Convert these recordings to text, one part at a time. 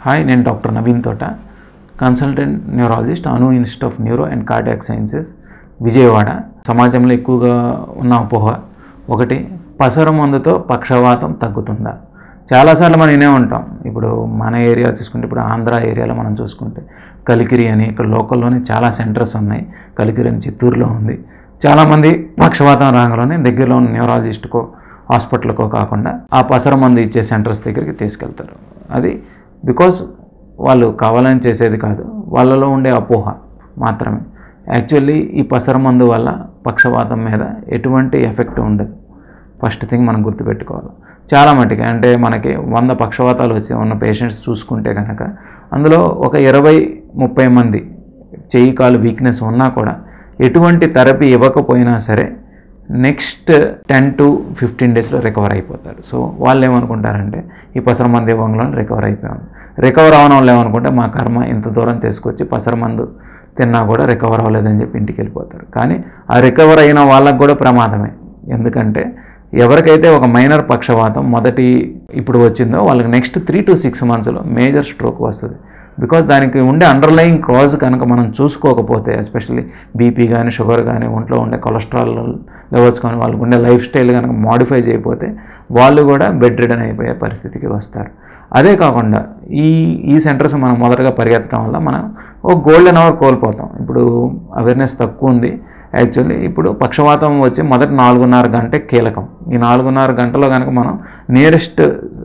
hi నేను doctor Naveen Thota consultant neurologist అను institute of neuro and cardiac sciences Vijayawada సమాజంలో ఎక్కువగా ఉన్న అపోహ ఒకటి పసర మందుతో పక్షవాతం తగ్గుతుందా చాలాసార్లు మనం వినే ఉంటాం ఇప్పుడు మన ఏరియా చూసుకుంటే ఇప్పుడు ఆంధ్ర ఏరియాలో మనం చూసుకుంటే కలికిరి అని ఇక్కడ లోకల్లోనే చాలా సెంటర్స్ ఉన్నాయి కలికిరి అని చిత్తూరులో ఉంది చాలామంది పక్షవాతం రాగానే దగ్గరలో ఉన్న న్యూరాలజిస్ట్కో హాస్పిటల్కో కాకుండా ఆ పసర మందు ఇచ్చే సెంటర్స్ దగ్గరికి తీసుకెళ్తారు అది బికాజ్ వాళ్ళు కావాలని చేసేది కాదు వాళ్ళలో ఉండే అపోహ మాత్రమే యాక్చువల్లీ ఈ పసర మందు వల్ల పక్షవాతం మీద ఎటువంటి ఎఫెక్ట్ ఉండదు ఫస్ట్ థింగ్ మనం గుర్తుపెట్టుకోవాలి చాలా మటుకి అంటే మనకి వంద పక్షవాతాలు వచ్చి ఉన్న పేషెంట్స్ చూసుకుంటే కనుక అందులో ఒక ఇరవై ముప్పై మంది చెయ్యి కాలు వీక్నెస్ ఉన్నా కూడా ఎటువంటి థెరపీ ఇవ్వకపోయినా సరే నెక్స్ట్ టెన్ టు ఫిఫ్టీన్ డేస్లో రికవర్ అయిపోతారు సో వాళ్ళు ఏమనుకుంటారంటే ఈ పసర మందు ఇవ్వంలో రికవర్ అయిపోయాం రికవర్ అవ్వడం వాళ్ళు ఏమనుకుంటే మా కర్మ ఇంత దూరం తీసుకొచ్చి పసర మందు తిన్నా కూడా రికవర్ అవ్వలేదని చెప్పి ఇంటికి వెళ్ళిపోతారు కానీ ఆ రికవర్ అయిన వాళ్ళకు కూడా ప్రమాదమే ఎందుకంటే ఎవరికైతే ఒక మైనర్ పక్షవాతం మొదటి ఇప్పుడు వచ్చిందో వాళ్ళకి నెక్స్ట్ త్రీ టు సిక్స్ మంత్స్లో మేజర్ స్ట్రోక్ వస్తుంది బికాజ్ దానికి ఉండే అండర్లయింగ్ కాజ్ కనుక మనం చూసుకోకపోతే ఎస్పెషల్లీ బీపీ కానీ షుగర్ కానీ ఒంట్లో ఉండే కొలెస్ట్రాల్ లెవెల్స్ కానీ వాళ్ళకు ఉండే లైఫ్ స్టైల్ కనుక మాడిఫై చేయకపోతే వాళ్ళు కూడా బెడ్ రిడన్ అయిపోయే పరిస్థితికి వస్తారు అదే కాకుండా ఈ ఈ సెంటర్స్ మనం మొదటగా పరిగెత్తడం వల్ల మనం ఒక గోల్డెన్ అవర్ కోల్పోతాం ఇప్పుడు అవేర్నెస్ తక్కువ ఉంది యాక్చువల్లీ ఇప్పుడు పక్షవాతం వచ్చి మొదటి నాలుగున్నర గంటే కీలకం ఈ నాలుగున్నర గంటలో కనుక మనం నియరెస్ట్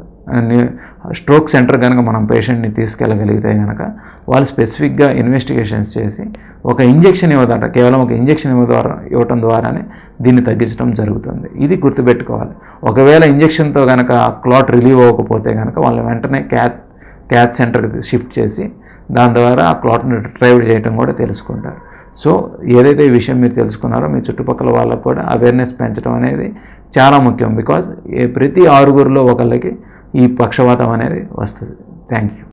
స్ట్రోక్ సెంటర్ కనుక మనం పేషెంట్ని తీసుకెళ్ళగలిగితే కనుక వాళ్ళు స్పెసిఫిక్గా ఇన్వెస్టిగేషన్స్ చేసి ఒక ఇంజెక్షన్ ఇవ్వదట కేవలం ఒక ఇంజెక్షన్ ఇవ్వ ద్వారా ఇవ్వటం ద్వారానే దీన్ని తగ్గించడం జరుగుతుంది ఇది గుర్తుపెట్టుకోవాలి ఒకవేళ ఇంజెక్షన్తో కనుక క్లాట్ రిలీవ్ అవ్వకపోతే కనుక వాళ్ళు వెంటనే క్యాత్ క్యాత్ సెంటర్కి షిఫ్ట్ చేసి దాని ద్వారా ఆ క్లాట్ని రిట్రైవ్ చేయడం కూడా తెలుసుకుంటారు సో ఏదైతే ఈ విషయం మీరు తెలుసుకున్నారో మీ చుట్టుపక్కల వాళ్ళకు కూడా అవేర్నెస్ పెంచడం అనేది చాలా ముఖ్యం బికాజ్ ప్రతి ఆరుగురిలో ఒకళ్ళకి ఈ పక్షవాతం అనేది వస్తుంది థ్యాంక్ యూ